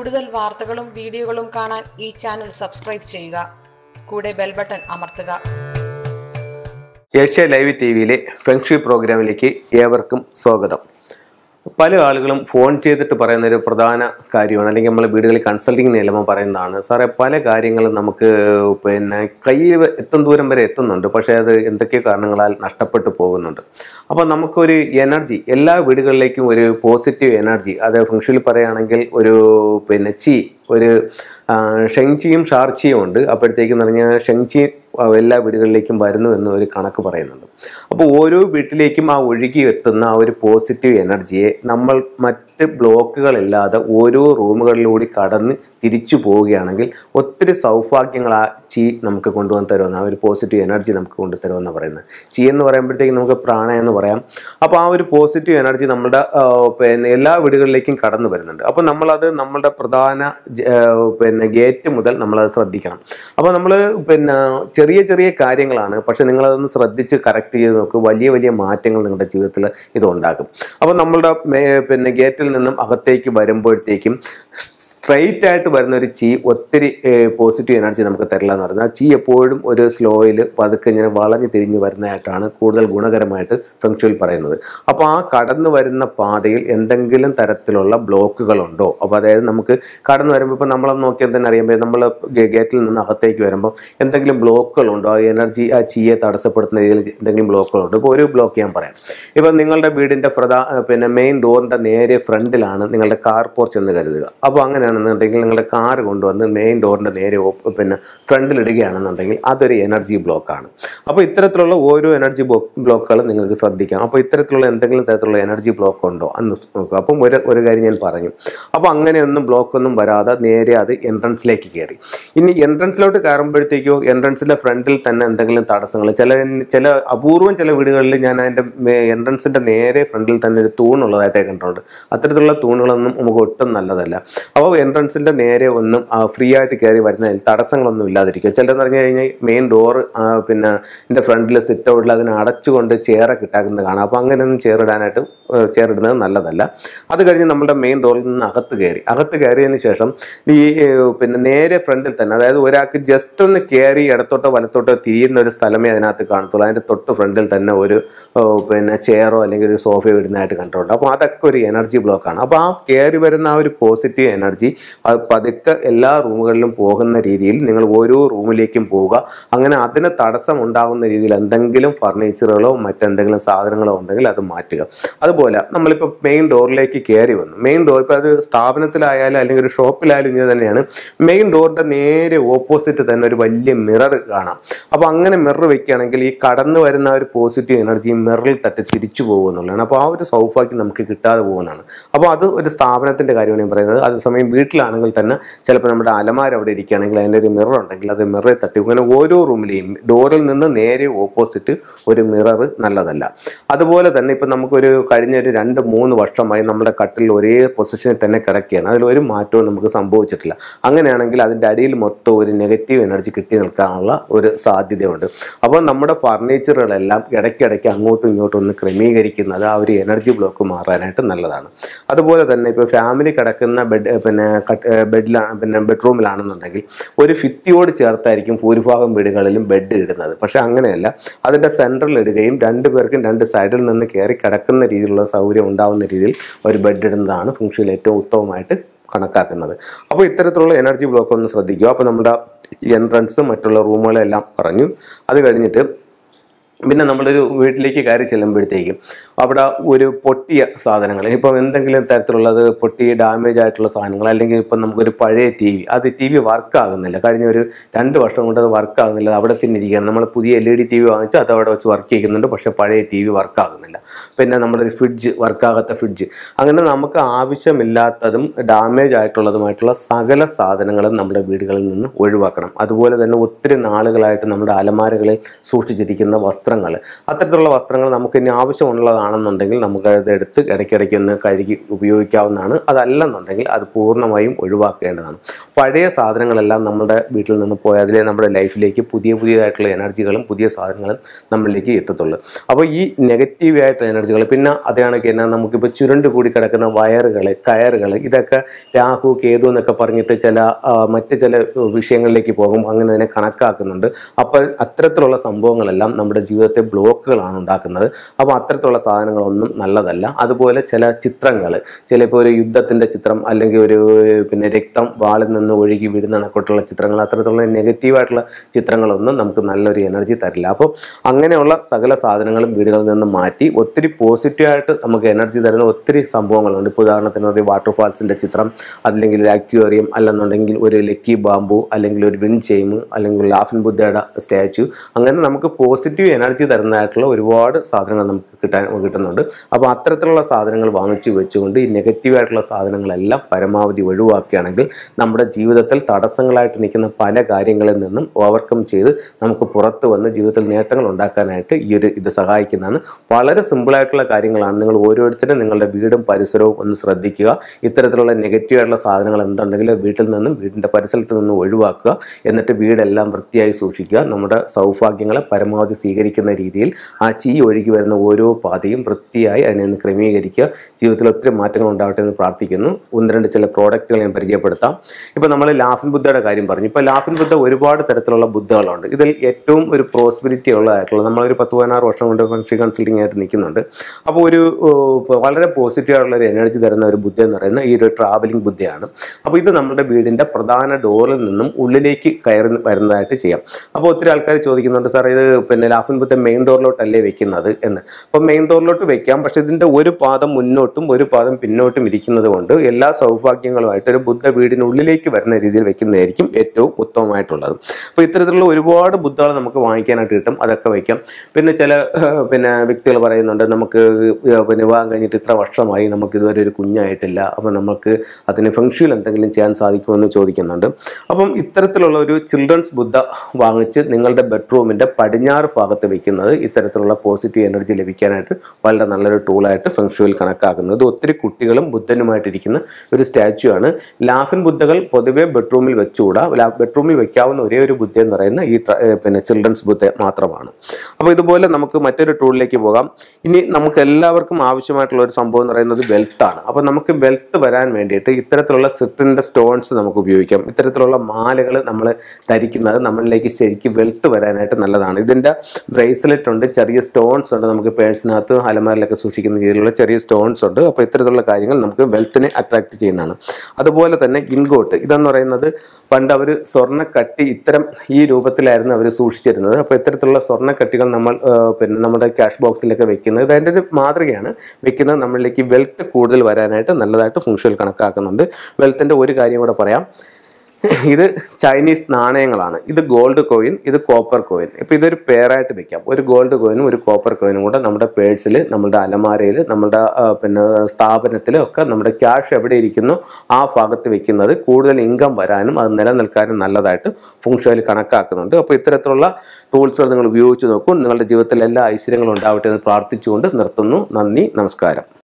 കൂടുതൽ വാർത്തകളും വീഡിയോകളും കാണാൻ ഈ ചാനൽ സബ്സ്ക്രൈബ് ചെയ്യുക കൂടെ ബെൽ ബട്ടൺ അമർത്തുക ഏഷ്യ ലൈവ് ടി വിയിലെ ഫെങ്ഷി പ്രോഗ്രാമിലേക്ക് ഏവർക്കും സ്വാഗതം പല ആളുകളും ഫോൺ ചെയ്തിട്ട് പറയുന്ന ഒരു പ്രധാന കാര്യമാണ് അല്ലെങ്കിൽ നമ്മൾ വീടുകളിൽ കൺസൾട്ടിങ് നിലമ പറയുന്നതാണ് സാറേ പല കാര്യങ്ങളും നമുക്ക് പിന്നെ കയ്യിൽ എത്തും ദൂരം വരെ എത്തുന്നുണ്ട് പക്ഷേ അത് എന്തൊക്കെ കാരണങ്ങളാൽ നഷ്ടപ്പെട്ടു പോകുന്നുണ്ട് അപ്പോൾ നമുക്കൊരു എനർജി എല്ലാ വീടുകളിലേക്കും ഒരു പോസിറ്റീവ് എനർജി അത് ഫംഗ്ഷനിൽ പറയുകയാണെങ്കിൽ ഒരു പിന്നെ ചി ഒരു ആ, ഷെങ്ചിയും ഷാർച്ചിയും ഉണ്ട് അപ്പോഴത്തേക്കും പറഞ്ഞാൽ ഷെങ്ചി എല്ലാ വീടുകളിലേക്കും വരുന്നു എന്ന് ഒരു കണക്ക് പറയുന്നുണ്ട് അപ്പോൾ ഓരോ വീട്ടിലേക്കും ആ ഒഴുകി എത്തുന്ന ആ ഒരു പോസിറ്റീവ് എനർജിയെ നമ്മൾ മറ്റ് ബ്ലോക്കുകളില്ലാതെ ഓരോ റൂമുകളിലൂടെ കടന്ന് തിരിച്ചു പോവുകയാണെങ്കിൽ ഒത്തിരി സൗഭാഗ്യങ്ങൾ ആ ചി നമുക്ക് കൊണ്ടുവന്ന് തരുമെന്ന് ആ ഒരു പോസിറ്റീവ് എനർജി നമുക്ക് കൊണ്ടുതരുമെന്ന് പറയുന്നത് ചി എന്ന് പറയുമ്പോഴത്തേക്കും നമുക്ക് പ്രാണ എന്ന് പറയാം അപ്പോൾ ആ ഒരു പോസിറ്റീവ് എനർജി നമ്മുടെ ആ, പിന്നെ എല്ലാ വീടുകളിലേക്കും കടന്നു വരുന്നുണ്ട് അപ്പോൾ നമ്മളത് നമ്മുടെ പ്രധാന ജ- ആ, പിന്നെ ഗേറ്റ് മുതൽ നമ്മളത് ശ്രദ്ധിക്കണം അപ്പോൾ നമ്മൾ പിന്നെ ചെറിയ ചെറിയ കാര്യങ്ങളാണ് പക്ഷെ നിങ്ങളതൊന്ന് ശ്രദ്ധിച്ച് കറക്റ്റ് ചെയ്ത് നോക്കുക വലിയ വലിയ മാറ്റങ്ങൾ നിങ്ങളുടെ ജീവിതത്തിൽ ഇത് ഉണ്ടാക്കും അപ്പോൾ നമ്മളുടെ മേ- പിന്നെ ഗേറ്റിൽ നിന്നും അകത്തേക്ക് വരുമ്പോഴത്തേക്കും സ്ട്രെയിറ്റ് ആയിട്ട് വരുന്ന ഒരു ചീ ഒത്തിരി പോസിറ്റീവ് എനർജി നമുക്ക് തരില്ല എന്ന് പറയുന്നത് ആ ചീ എപ്പോഴും ഒരു സ്ലോയിൽ പതുക്കെ ഇങ്ങനെ വളഞ്ഞ് തിരിഞ്ഞ് വരുന്നതായിട്ടാണ് കൂടുതൽ ഗുണകരമായിട്ട് ഫെങ്ഷുവൽ പറയുന്നത് അപ്പോൾ ആ കടന്നു വരുന്ന പാതയിൽ എന്തെങ്കിലും തരത്തിലുള്ള ബ്ലോക്കുകളുണ്ടോ അപ്പോൾ അതായത് നമുക്ക് കടന്നു വരുമ്പോൾ ഇപ്പോൾ നമ്മളൊന്ന് നോക്കിയാൽ തന്നെ അറിയുമ്പോൾ നമ്മൾ ഗേറ്റിൽ നിന്ന് അകത്തേക്ക് വരുമ്പോൾ എന്തെങ്കിലും ബ്ലോക്കുകളുണ്ടോ ആ എനർജി ആ ചീയെ തടസ്സപ്പെടുത്തുന്ന രീതിയിൽ എന്തെങ്കിലും ബ്ലോക്കുകളുണ്ടോ ഇപ്പോൾ ഒരു ബ്ലോക്ക് ഞാൻ പറയാം ഇപ്പം നിങ്ങളുടെ വീടിൻ്റെ പ്രധാ പിന്നെ മെയിൻ ഡോറിൻ്റെ നേരെ ഫ്രണ്ടിലാണ് നിങ്ങളുടെ കാർ പോർച്ച് എന്ന് കരുതുക അപ്പോൾ അങ്ങനെയാണെന്നുണ്ടെങ്കിൽ നിങ്ങളുടെ കാർ കൊണ്ടുവന്ന് മെയിൻ ഡോറിൻ്റെ നേരെ ഓപ്പ് പിന്നെ ഫ്രണ്ടിൽ ഇടുകയാണെന്നുണ്ടെങ്കിൽ അതൊരു എനർജി ബ്ലോക്കാണ് അപ്പോൾ ഇത്തരത്തിലുള്ള ഓരോ എനർജി ബ്ലോക്കുകൾ നിങ്ങൾക്ക് ശ്രദ്ധിക്കാം അപ്പോൾ ഇത്തരത്തിലുള്ള എന്തെങ്കിലും തരത്തിലുള്ള എനർജി ബ്ലോക്ക് ഉണ്ടോ എന്ന് നോക്കുക അപ്പം ഒരു ഒരു കാര്യം ഞാൻ പറഞ്ഞു അപ്പോൾ അങ്ങനെയൊന്നും ബ്ലോക്കൊന്നും വരാതെ നേരെ അത് എൻട്രൻസിലേക്ക് കയറി ഇനി എൻട്രൻസിലോട്ട് കയറുമ്പോഴത്തേക്കോ എൻട്രൻസിൻ്റെ ഫ്രണ്ടിൽ തന്നെ എന്തെങ്കിലും തടസ്സങ്ങൾ ചില ചില അപൂർവം ചില വീടുകളിൽ ഞാൻ അതിൻ്റെ എൻട്രൻസിൻ്റെ നേരെ ഫ്രണ്ടിൽ തന്നെ ഒരു തൂണുള്ളതായിട്ടേ കണ്ടിട്ടുണ്ട് അത്തരത്തിലുള്ള തൂണുകളൊന്നും നമുക്ക് ഒട്ടും നല്ലതല്ല അപ്പോൾ എൻട്രൻസിൻ്റെ നേരെ ഒന്നും ഫ്രീ ആയിട്ട് കയറി വരുന്നതിൽ തടസ്സങ്ങളൊന്നും ഇല്ലാതിരിക്കുക ചിലതെന്ന് പറഞ്ഞു കഴിഞ്ഞാൽ മെയിൻ ഡോർ പിന്നെ എൻ്റെ ഫ്രണ്ടിൽ സിറ്റ് ഔട്ടിൽ അതിനെ അടച്ചുകൊണ്ട് ചെയറൊക്കെ ഇട്ടാക്കുന്നത് കാണാം അപ്പോൾ അങ്ങനെയൊന്നും ചെയർ ഇടാനായിട്ട് ചെയർ ഇടുന്നത് നല്ലതല്ല അത് കഴിഞ്ഞ് നമ്മുടെ മെയിൻ ഡോറിൽ നിന്ന് അകത്ത് കയറി അകത്ത് കയറിയതിന് ശേഷം ഈ ഏഹ്, പിന്നെ നേരെ ഫ്രണ്ടിൽ തന്നെ അതായത് ഒരാൾക്ക് ജസ്റ്റ് ഒന്ന് കയറി ഇടത്തോട്ടോ വലത്തോട്ടോ തിരിയുന്ന ഒരു സ്ഥലമേ അതിനകത്ത് കാണത്തുള്ളൂ അതിൻ്റെ തൊട്ട് ഫ്രണ്ടിൽ തന്നെ ഒരു ഏഹ്, പിന്നെ ചെയറോ അല്ലെങ്കിൽ ഒരു സോഫയോ ഇടുന്നതായിട്ട് കണ്ടിട്ടുണ്ട് അപ്പോൾ അതൊക്കെ ഒരു എനർജി ബ്ലോക്കാണ് അപ്പോൾ ആ കയറി വരുന്ന ആ ഒരു പോസിറ്റീവ് എനർജി അത് പതുക്കെ എല്ലാ റൂമുകളിലും പോകുന്ന രീതിയിൽ നിങ്ങൾ ഓരോ റൂമിലേക്കും പോവുക അങ്ങനെ അതിന് തടസ്സം ഉണ്ടാകുന്ന രീതിയിൽ എന്തെങ്കിലും ഫർണിച്ചറുകളോ മറ്റെന്തെങ്കിലും സാധനങ്ങളോ ഉണ്ടെങ്കിൽ അത് മാറ്റുക അതുപോലെ നമ്മളിപ്പോൾ മെയിൻ ഡോറിലേക്ക് കയറി വന്നു മെയിൻ ഡോർ ഇപ്പോൾ അത് സ്ഥാപനത്തിലായാലും അല്ലെങ്കിൽ ഒരു ഷോപ്പിലായാലും ഇങ്ങനെ തന്നെയാണ് മെയിൻ ഡോറിൻ്റെ നേരെ ഓപ്പോസിറ്റ് തന്നെ ഒരു വലിയ മിറർ കാണാം അപ്പോൾ അങ്ങനെ മിറർ വെക്കുകയാണെങ്കിൽ ഈ കടന്നു വരുന്ന ആ ഒരു പോസിറ്റീവ് എനർജി മിററിൽ തട്ടി തിരിച്ചു പോകുമെന്നുള്ളതാണ് അപ്പോൾ ആ ഒരു സൗഭാഗ്യം നമുക്ക് കിട്ടാതെ പോകുന്നതാണ് അപ്പോൾ അത് ഒരു സ്ഥാപനത്തിൻ്റെ കാര്യമാണ് ഞാൻ പറയുന്നത് അതേസമയം വീട്ടിലാണെങ്കിൽ തന്നെ ചിലപ്പോൾ നമ്മുടെ അലമാര അവിടെ ഇരിക്കുകയാണെങ്കിൽ അതിൻ്റെ ഒരു മിറർ ഉണ്ടെങ്കിൽ അത് മിററിൽ തട്ടി അങ്ങനെ ഓരോ റൂമിലെയും ഡോറിൽ നിന്ന് നേരെ ഓപ്പോസിറ്റ് ഒരു മിറർ നല്ലതല്ല അതുപോലെ തന്നെ ഇപ്പം നമുക്കൊരു കഴിഞ്ഞ ഒരു രണ്ട് മൂന്ന് വർഷമായി നമ്മുടെ കട്ടിൽ ഒരേ പൊസിഷനിൽ തന്നെ കിടക്കുകയാണ് അതിൽ ഒരു മാറ്റവും നമുക്ക് സംഭവിച്ചിട്ടില്ല അങ്ങനെയാണെങ്കിൽ അതിൻ്റെ അടിയിൽ മൊത്തം ഒരു നെഗറ്റീവ് എനർജി കിട്ടി നിൽക്കാനുള്ള ഒരു സാധ്യതയുണ്ട് അപ്പോൾ നമ്മുടെ ഫർണിച്ചറുകളെല്ലാം ഇടയ്ക്കിടയ്ക്ക് അങ്ങോട്ടും ഇങ്ങോട്ടും ഒന്ന് ക്രമീകരിക്കുന്നത് ആ ഒരു എനർജി ബ്ലോക്ക് മാറാനായിട്ട് നല്ലതാണ് അതുപോലെ തന്നെ ഇപ്പോൾ ഫാമിലി കിടക്കുന്ന ബെഡ് പിന്നെ ബെഡിലാണ് പിന്നെ ബെഡ്റൂമിലാണെന്നുണ്ടെങ്കിൽ ഒരു ഭിത്തിയോട് ചേർത്തായിരിക്കും ഭൂരിഭാഗം വീടുകളിലും ബെഡ് ഇടുന്നത് പക്ഷേ അങ്ങനെയല്ല അതിൻ്റെ സെൻറ്ററിൽ ഇടുകയും രണ്ട് പേർക്കും രണ്ട് സൈഡിൽ നിന്ന് കയറി കിടക്കുന്ന രീതിയിലുള്ള സൗകര്യം ഉണ്ടാവുന്ന രീതിയിൽ ഒരു ബെഡ് ഇടുന്നതാണ് ഫംഗ്ഷനിൽ ഏറ്റവും ഉത്തമമായിട്ട് കണക്കാക്കുന്നത് അപ്പോൾ ഇത്തരത്തിലുള്ള എനർജി ബ്ലോക്ക് ഒന്ന് ശ്രദ്ധിക്കുക അപ്പോൾ നമ്മുടെ എൻട്രൻസ് മറ്റുള്ള റൂമുകളെല്ലാം പറഞ്ഞു അത് കഴിഞ്ഞിട്ട് പിന്നെ നമ്മളൊരു വീട്ടിലേക്ക് കയറി ചെല്ലുമ്പോഴത്തേക്കും അവിടെ ഒരു പൊട്ടിയ സാധനങ്ങൾ ഇപ്പം എന്തെങ്കിലും തരത്തിലുള്ളത് പൊട്ടി ഡാമേജ് ആയിട്ടുള്ള സാധനങ്ങൾ അല്ലെങ്കിൽ ഇപ്പം നമുക്കൊരു പഴയ ടി വി അത് ടി വി വർക്ക് ആകുന്നില്ല കഴിഞ്ഞ ഒരു രണ്ട് വർഷം കൊണ്ട് അത് വർക്ക് ആകുന്നില്ല അവിടെ തന്നെ ഇരിക്കുകയാണ് നമ്മൾ പുതിയ L E D T V വാങ്ങിച്ച് അത് അവിടെ വെച്ച് വർക്ക് ചെയ്യുന്നുണ്ട് പക്ഷേ പഴയ ടി വി വർക്ക് ആകുന്നില്ല പിന്നെ നമ്മുടെ ഒരു ഫ്രിഡ്ജ് വർക്കാകാത്ത ഫ്രിഡ്ജ് അങ്ങനെ നമുക്ക് ആവശ്യമില്ലാത്തതും ഡാമേജ് ആയിട്ടുള്ളതുമായിട്ടുള്ള സകല സാധനങ്ങളും നമ്മുടെ വീടുകളിൽ നിന്ന് ഒഴിവാക്കണം അതുപോലെ തന്നെ ഒത്തിരി നാളുകളായിട്ട് നമ്മുടെ അലമാരകളിൽ സൂക്ഷിച്ചിരിക്കുന്ന വസ്ത്ര വസ്ത്രങ്ങൾ അത്തരത്തിലുള്ള വസ്ത്രങ്ങൾ നമുക്ക് ഇനി ആവശ്യമുള്ളതാണെന്നുണ്ടെങ്കിൽ നമുക്ക് അത് എടുത്ത് ഇടയ്ക്കിടയ്ക്ക് ഒന്ന് കഴുകി ഉപയോഗിക്കാവുന്നതാണ് അതല്ലെന്നുണ്ടെങ്കിൽ അത് പൂർണ്ണമായും ഒഴിവാക്കേണ്ടതാണ് പഴയ സാധനങ്ങളെല്ലാം നമ്മുടെ വീട്ടിൽ നിന്ന് പോയി അതിലെ നമ്മുടെ ലൈഫിലേക്ക് പുതിയ പുതിയതായിട്ടുള്ള എനർജികളും പുതിയ സാധനങ്ങളും നമ്മളിലേക്ക് എത്തത്തുള്ളൂ അപ്പോൾ ഈ നെഗറ്റീവ് ആയിട്ടുള്ള എനർജികൾ പിന്നെ അതേ കണക്ക് തന്നെ നമുക്കിപ്പോൾ ചുരുണ്ട് കൂടി കിടക്കുന്ന വയറുകൾ കയറുകൾ ഇതൊക്കെ രാഹു കേതു എന്നൊക്കെ പറഞ്ഞിട്ട് ചില ആ, മറ്റ് ചില വിഷയങ്ങളിലേക്ക് പോകും അങ്ങനെ തന്നെ കണക്കാക്കുന്നുണ്ട് അപ്പോൾ അത്തരത്തിലുള്ള സംഭവങ്ങളെല്ലാം നമ്മുടെ ജീവിതത്തെ ബ്ലോക്കുകളാണ് ഉണ്ടാക്കുന്നത് അപ്പോൾ അത്തരത്തിലുള്ള സാധനങ്ങളൊന്നും നല്ലതല്ല അതുപോലെ ചില ചിത്രങ്ങൾ ചിലപ്പോൾ ഒരു യുദ്ധത്തിൻ്റെ ചിത്രം അല്ലെങ്കിൽ ഒരു പിന്നെ രക്തം വാളിൽ നിന്ന് ഒഴുകി വീഴുന്ന കണക്കോട്ടുള്ള ചിത്രങ്ങൾ അത്തരത്തിലുള്ള നെഗറ്റീവായിട്ടുള്ള ചിത്രങ്ങളൊന്നും നമുക്ക് നല്ലൊരു എനർജി തരില്ല അപ്പോൾ അങ്ങനെയുള്ള സകല സാധനങ്ങളും വീടുകളിൽ നിന്ന് മാറ്റി ഒത്തിരി പോസിറ്റീവായിട്ട് നമുക്ക് എനർജി തരുന്ന ഒത്തിരി സംഭവങ്ങളുണ്ട് ഇപ്പോൾ ഉദാഹരണത്തിന് ഒരു വാട്ടർഫാൾസിൻ്റെ ചിത്രം അല്ലെങ്കിൽ ഒരു അക്വേറിയം അല്ലെന്നുണ്ടെങ്കിൽ ഒരു ലക്കി ബാമ്പു അല്ലെങ്കിൽ ഒരു വിൻ ചെയിം അല്ലെങ്കിൽ ഒരു ലാഫിൻ ബുദ്ധയുടെ സ്റ്റാച്ചു അങ്ങനെ നമുക്ക് പോസിറ്റീവ് എനർജി തരുന്നതായിട്ടുള്ള ഒരുപാട് സാധനങ്ങൾ നമുക്ക് കിട്ടാൻ കിട്ടുന്നുണ്ട് അപ്പോൾ അത്തരത്തിലുള്ള സാധനങ്ങൾ വാങ്ങിച്ചു വെച്ചുകൊണ്ട് ഈ നെഗറ്റീവായിട്ടുള്ള സാധനങ്ങളെല്ലാം പരമാവധി ഒഴിവാക്കുകയാണെങ്കിൽ നമ്മുടെ ജീവിതത്തിൽ തടസ്സങ്ങളായിട്ട് നിൽക്കുന്ന പല കാര്യങ്ങളിൽ നിന്നും ഓവർകം ചെയ്ത് നമുക്ക് പുറത്ത് വന്ന് ജീവിതത്തിൽ നേട്ടങ്ങൾ ഉണ്ടാക്കാനായിട്ട് ഈ ഒരു ഇത് സഹായിക്കുന്നതാണ് വളരെ സിമ്പിളായിട്ടുള്ള കാര്യങ്ങളാണ് നിങ്ങൾ ഓരോരുത്തരും നിങ്ങളുടെ വീടും പരിസരവും ഒന്ന് ശ്രദ്ധിക്കുക ഇത്തരത്തിലുള്ള നെഗറ്റീവ് ആയിട്ടുള്ള സാധനങ്ങൾ എന്തുണ്ടെങ്കിൽ വീട്ടിൽ നിന്നും വീടിൻ്റെ പരിസരത്ത് നിന്നും ഒഴിവാക്കുക എന്നിട്ട് വീടെല്ലാം വൃത്തിയായി സൂക്ഷിക്കുക നമ്മുടെ സൗഭാഗ്യങ്ങളെ പരമാവധി സ്വീകരിക്കുന്ന രീതിയിൽ ആ ചീ ഒഴുകി വരുന്ന ഓരോ പാതയും വൃത്തിയായി അതിനെ ഒന്ന് ക്രമീകരിക്കുക ജീവിതത്തിൽ ഒത്തിരി മാറ്റങ്ങൾ ഉണ്ടാവട്ടെ എന്ന് പ്രാർത്ഥിക്കുന്നു ഒന്ന് രണ്ട് ചില പ്രോഡക്റ്റുകൾ ഞാൻ പരിചയപ്പെടുത്താം ഇപ്പോൾ നമ്മൾ ലാഫിൻ ബുദ്ധയുടെ കാര്യം പറഞ്ഞു ഇപ്പോൾ ലാഫിൻ ബുദ്ധ ഒരുപാട് തരത്തിലുള്ള ബുദ്ധകളുണ്ട് ഇതിൽ ഏറ്റവും ഒരു പ്രോസ്പെരിറ്റി ഉള്ളതായിട്ടുള്ള നമ്മളൊരു പത്ത് പതിനാറ് വർഷം കൊണ്ട് ഫംഗ്ഷൻ കൺസൾട്ടിംഗ് ആയിട്ട് നിൽക്കുന്നുണ്ട് അപ്പോൾ ഒരു ഓ, ഇപ്പോൾ വളരെ പോസിറ്റീവ് ആയിട്ടുള്ള ഒരു എനർജി തരുന്ന ഒരു ബുദ്ധ എന്ന് പറയുന്ന ഈ ഒരു ട്രാവലിംഗ് ബുദ്ധയാണ് അപ്പോൾ ഇത് നമ്മുടെ വീടിൻ്റെ പ്രധാന ഡോറിൽ നിന്നും ഉള്ളിലേക്ക് കയറി വരുന്നതായിട്ട് ചെയ്യാം അപ്പോൾ ഒത്തിരി ആൾക്കാർ ചോദിക്കുന്നുണ്ട് സാർ ഇത് പിന്നെ ലാഫിൻ ബുദ്ധ മെയിൻ ഡോറിലോട്ടല്ലേ വെക്കുന്നത് എന്ന് അപ്പോൾ മെയിൻ ഡോറിലോട്ട് വെക്കാം പക്ഷേ ഇതിൻ്റെ ഒരു പാദം മുന്നോട്ടും ഒരു പാദം പിന്നോട്ടും ഇരിക്കുന്നത് കൊണ്ട് എല്ലാ സൗഭാഗ്യങ്ങളുമായിട്ട് ഒരു ബുദ്ധ വീടിനുള്ളിലേക്ക് വരുന്ന രീതിയിൽ വെക്കുന്നതായിരിക്കും ഏറ്റവും ഉത്തമമായിട്ടുള്ളത് അപ്പോൾ ഇത്തരത്തിലുള്ള ഒരുപാട് ബുദ്ധകൾ നമുക്ക് വാങ്ങിക്കാനായിട്ട് കിട്ടും അതൊക്കെ വയ്ക്കാം പിന്നെ ചില ഏഹ്, പിന്നെ വ്യക്തികൾ പറയുന്നുണ്ട് നമുക്ക് ഏഹ്, പിന്നെ വിവാഹം കഴിഞ്ഞിട്ട് ഇത്ര വർഷമായി നമുക്ക് ഇതുവരെ ഒരു കുഞ്ഞായിട്ടില്ല അപ്പം നമുക്ക് അതിന് ഫംഗ്ഷനിൽ എന്തെങ്കിലും ചെയ്യാൻ സാധിക്കുമെന്ന് ചോദിക്കുന്നുണ്ട് അപ്പം ഇത്തരത്തിലുള്ള ഒരു ചിൽഡ്രൻസ് ബുദ്ധ വാങ്ങിച്ച് നിങ്ങളുടെ ബെഡ്റൂമിൻ്റെ പടിഞ്ഞാറ് ഭാഗത്ത് വെക്കുന്നത് ഇത്തരത്തിലുള്ള പോസിറ്റീവ് എനർജി ലഭിക്കാനായിട്ട് വളരെ നല്ലൊരു ടൂളായിട്ട് ഫെങ്ഷുവിൽ കണക്കാക്കുന്നത് ഇത് ഒത്തിരി കുട്ടികളും ബുദ്ധനുമായിട്ടിരിക്കുന്ന ഒരു സ്റ്റാച്ചു ആണ് ലാഫിൻ ബുദ്ധകൾ പൊതുവെ ബെഡ്റൂമിൽ വെച്ചുകൂടാ ലാ- ബെഡ്റൂമിൽ വെക്കാവുന്ന ഒരേ ഒരു ബുദ്ധ എന്ന് പറയുന്ന ഈ ട്ര- ഏ, പിന്നെ ചിൽഡ്രൻസ് ബുദ്ധ മാത്രമാണ് അപ്പോൾ ഇതുപോലെ നമുക്ക് മറ്റൊരു ടൂളിലേക്ക് പോകാം ഇനി നമുക്ക് എല്ലാവർക്കും ആവശ്യമായിട്ടുള്ള ഒരു സംഭവം എന്ന് പറയുന്നത് വെൽത്താണ് അപ്പോൾ നമുക്ക് വെൽത്ത് വരാൻ വേണ്ടിയിട്ട് ഇത്തരത്തിലുള്ള സിട്ടിൻ്റെ സ്റ്റോൺസ് നമുക്ക് ഉപയോഗിക്കാം ഇത്തരത്തിലുള്ള മാലകൾ നമ്മൾ ധരിക്കുന്നത് നമ്മളിലേക്ക് ശരിക്കും വെൽത്ത് വരാനായിട്ട് നല്ലതാണ് ഇതിൻ്റെ ബ്രേസ്ലെറ്റ് ഉണ്ട് ചെറിയ സ്റ്റോൺസ് ഉണ്ട് നമുക്ക് പേഴ്സിനകത്ത് അലമാരിലൊക്കെ സൂക്ഷിക്കുന്ന രീതിയിലുള്ള ചെറിയ സ്റ്റോൺസ് ഉണ്ട് അപ്പോൾ ഇത്തരത്തിലുള്ള കാര്യങ്ങൾ നമുക്ക് വെൽത്തിനെ അട്രാക്ട് ചെയ്യുന്നതാണ് അതുപോലെ തന്നെ ഇൻഗോട്ട് ഇതെന്ന് പറയുന്നത് പണ്ട് അവർ സ്വർണ്ണക്കട്ടി ഇത്തരം ഈ രൂപത്തിലായിരുന്നു അവർ സൂക്ഷിച്ചിരുന്നത് അപ്പോൾ ഇത്തരത്തിലുള്ള സ്വർണ്ണക്കട്ടികൾ നമ്മൾ ആ, പിന്നെ നമ്മുടെ ക്യാഷ് ബോക്സിലൊക്കെ വെക്കുന്നത് ഇത് അതിൻ്റെ ഒരു മാതൃകയാണ് വെക്കുന്നത് നമ്മളിലേക്ക് വെൽത്ത് കൂടുതൽ വരാനായിട്ട് നല്ലതായിട്ട് ഫംഗ്ഷനിൽ കണക്കാക്കുന്നുണ്ട് വെൽത്തിൻ്റെ ഒരു കാര്യം കൂടെ പറയാം ഇത് ചൈനീസ് നാണയങ്ങളാണ് ഇത് ഗോൾഡ് കോയിൻ ഇത് കോപ്പർ കോയിൻ ഇപ്പോൾ ഇതൊരു പെയറായിട്ട് വെക്കാം ഒരു ഗോൾഡ് കോയിനും ഒരു കോപ്പർ കോയിനും കൂടെ നമ്മുടെ പേഴ്സിൽ നമ്മുടെ അലമാരയിൽ നമ്മുടെ ആ, പിന്നെ സ്ഥാപനത്തിൽ ഒക്കെ നമ്മുടെ ക്യാഷ് എവിടെ ഇരിക്കുന്നു ആ ഭാഗത്ത് വെക്കുന്നത് കൂടുതൽ ഇൻകം വരാനും അത് നിലനിൽക്കാനും നല്ലതായിട്ട് ഫുങ്ഷോയിൽ കണക്കാക്കുന്നുണ്ട് അപ്പോൾ ഇത്തരത്തിലുള്ള ടൂൾസുകൾ നിങ്ങൾ ഉപയോഗിച്ച് നോക്കൂ നിങ്ങളുടെ ജീവിതത്തിൽ എല്ലാ ഐശ്വര്യങ്ങളും ഉണ്ടാവട്ടെ എന്ന് പ്രാർത്ഥിച്ചുകൊണ്ട് നിർത്തുന്നു നന്ദി നമസ്കാരം